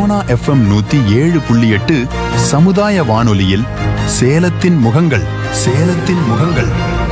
Sona FM நூத்தி ஏழு புள்ளி எட்டு சமுதாய வானொலியில் சேலத்தின் முகங்கள் சேலத்தின் முகங்கள்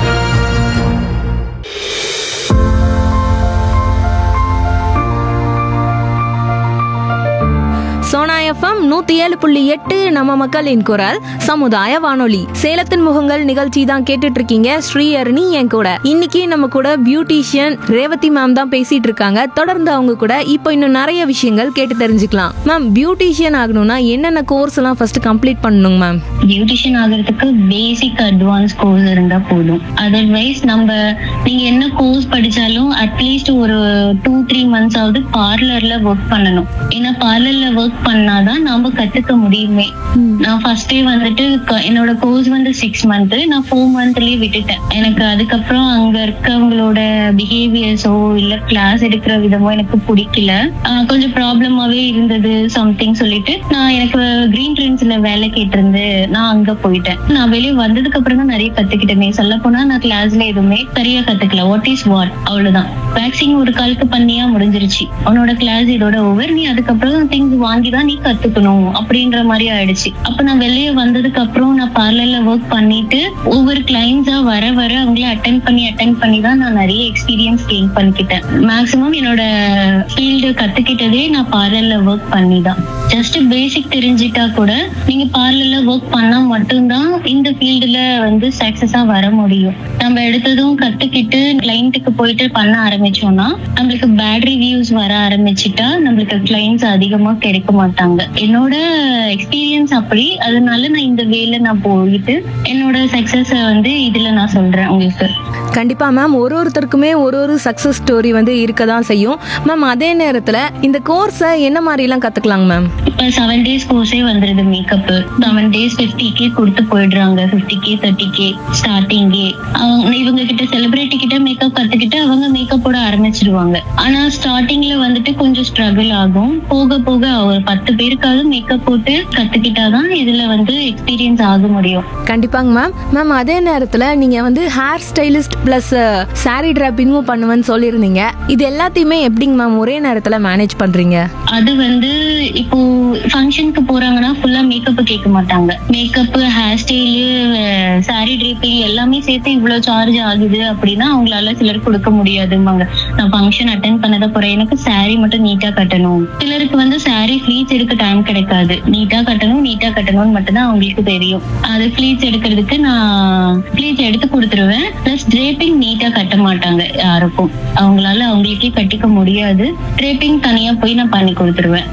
சோனா எஃப்எம் நூத்தி ஏழு புள்ளி எட்டு நம்ம மக்களின் குரல் சமுதாய வானொலி சேலத்தின் முகங்கள் நிகழ்ச்சி தான் கேட்டுட்டு இருக்கீங்க ஸ்ரீ அருணி என் கூட இன்னைக்கு நம்ம கூட பியூட்டிஷியன் ரேவதி மேம் தான் பேசிட்டு இருக்காங்க தொடர்ந்து அவங்க கூட இப்போ இன்னும் நிறைய விஷயங்கள் கேட்டு தெரிஞ்சுக்கலாம் மேம் பியூட்டிஷியன் ஆகணும்னா என்னென்ன கோர்ஸ் எல்லாம் ஃபர்ஸ்ட் கம்ப்ளீட் பண்ணணுங்க மேம் பியூட்டிஷியன் ஆகிறதுக்கு பேசிக் அட்வான்ஸ் கோர்ஸ் இருந்தா போதும் அதர்வைஸ் நம்ம நீங்க என்ன கோர்ஸ் படிச்சாலும் அட்லீஸ்ட் ஒரு டூ த்ரீ மந்த்ஸ் ஆகுது பார்லர்ல ஒர்க் பண்ணணும் ஏன்னா பார்லர்ல ஒர்க் பண்ணாதான் நாம கத்துக்க முடியுமே நான் ஃபர்ஸ்டே வந்துட்டு க- என்னோட கோர்ஸ் வந்து சிக்ஸ் மந்த் நான் ஃபோர் மந்த்லயே விட்டுட்டேன் எனக்கு அதுக்கப்புறம் அங்க இருக்கவங்களோட பிஹேவியர்ஸோ இல்ல கிளாஸ் எடுக்கிற விதமோ எனக்கு பிடிக்கல ஆஹ் கொஞ்சம் ப்ராப்ளமாவே இருந்தது சம்திங் சொல்லிட்டு நான் எனக்கு கிரீன் ட்ரெண்ட்ஸ்ல வேலை கேட்டிருந்து நான் அங்க போயிட்டேன் நான் வெளியே வந்ததுக்கு அப்புறம் தான் நிறைய கத்துக்கிட்டேனே சொல்ல போனா நான் கிளாஸ்ல எதுவுமே சரியா கத்துக்கல வாட் இஸ் வாட் அவ்வளவுதான் வேக்சின் ஒரு காலுக்கு பண்ணியா முடிஞ்சிருச்சு உன்னோட கிளாஸ் இதோட ஓவர் நீ அதுக்கப்புறம் திங்ஸ் வாங்கி தான் நீ கத்துக்கணும் அப்படின்ற மாதிரி ஆயிடுச்சு அப்ப நான் வெளியே வந்ததுக்கு அப்புறம் நான் பார்லர்ல ஒர்க் பண்ணிட்டு ஒவ்வொரு கிளைண்ட்ஸா வர வர அவங்கள அட்டன் பண்ணி அட்டன் பண்ணி தான் நான் நிறைய எக்ஸ்பீரியன்ஸ் கெயின் பண்ணிக்கிட்டேன் மேக்ஸிமம் என்னோட ஃபீல்டு கத்துக்கிட்டதே நான் பார்லர்ல ஒர்க் பண்ணி தான் ஜஸ்ட் பேசிக் தெரிஞ்சிட்டா கூட நீங்க பார்லர்ல ஒர்க் பண்ணா மட்டும்தான் இந்த ஃபீல்டுல வந்து சக்சஸா வர முடியும் நம்ம எடுத்ததும் கத்துக்கிட்டு கிளைண்ட்டுக்கு போயிட்டு பண்ண ஆரம்பிச்சோம்னா நம்மளுக்கு பேட் ரிவ்யூஸ் வர ஆரம்பிச்சிட்டா நம்மளுக்கு கிளைண்ட்ஸ் அதிகமா கிடைக்க மாட்டாங்க என்னோட எக்ஸ்பீரியன்ஸ் அப்படி அதனால நான் இந்த வேல நான் போயிட்டு என்னோட சக்சஸ வந்து இதுல நான் சொல்றேன் உங்களுக்கு கண்டிப்பா மேம் ஒரு ஒருத்தருக்குமே ஒரு ஒரு சக்சஸ் ஸ்டோரி வந்து இருக்க தான் செய்யும் மேம் அதே நேரத்துல இந்த கோர்ஸை என்ன மாதிரிலாம் கத்துக்கலாங்க மேம் இப்ப செவன் டேஸ் கோர்ஸே வந்துருது makeup seven days fifty K கொடுத்து போயிடுறாங்க பிப்டி கே தேர்ட்டி கே ஸ்டார்டிங்கே அவங்க இவங்க கிட்ட செலிபிரிட்டி கிட்ட மேக்கப் கத்துக்கிட்டு அவங்க மேக்கப் போட ஆரம்பிச்சிருவாங்க ஆனா ஸ்டார்டிங்ல வந்துட்டு கொஞ்சம் ஸ்ட்ரகிள் ஆகும் போக போக ஒரு பத்து பேருக்காவது மேக்கப் போட்டு கத்துக்கிட்டாதான் இதுல வந்து எக்ஸ்பீரியன்ஸ் ஆக முடியும் கண்டிப்பாங்க மேம் மேம் அதே நேரத்துல நீங்க வந்து ஹேர் ஸ்டைலிஸ்ட் பிளஸ் saree டிராப்பிங்கும் பண்ணுவேன்னு சொல்லியிருந்தீங்க இது எல்லாத்தையுமே எப்படிங்க மேம் ஒரே நேரத்துல மேனேஜ் பண்றீங்க அது வந்து இப்போ ஃபங்க்ஷனுக்கு போறாங்கன்னா ஃபுல்லா மேக்கப் கேட்க மாட்டாங்க makeup hair style sari draping எல்லாமே சேர்த்து இவ்வளவு சார்ஜ் ஆகுது அப்படின்னா அவங்களால சிலர் கொடுக்க முடியாதும்பாங்க நான் ஃபங்க்ஷன் அட்டன் பண்ணத போறேன் எனக்கு saree மட்டும் நீட்டா கட்டணும் சிலருக்கு வந்து saree ஃபிளீட்ஸ் எடுக்க டைம் கிடைக்காது நீட்டா கட்டணும் நீட்டா கட்டணும்னு மட்டும்தான் அவங்களுக்கு தெரியும் அது ஃபிளீட்ஸ் எடுக்கிறதுக்கு நான் ஃபிளீட்ஸ் எடுத்து கொடுத்துருவேன் பிளஸ் ட்ரேப்பிங் நீட்டா கட்ட மாட்டாங்க யாருக்கும் அவங்களால அவங்களுக்கே கட்டிக்க முடியாது ட்ரேப்பிங் தனியா போய் நான் பண்ணி கொடுத்துருவேன்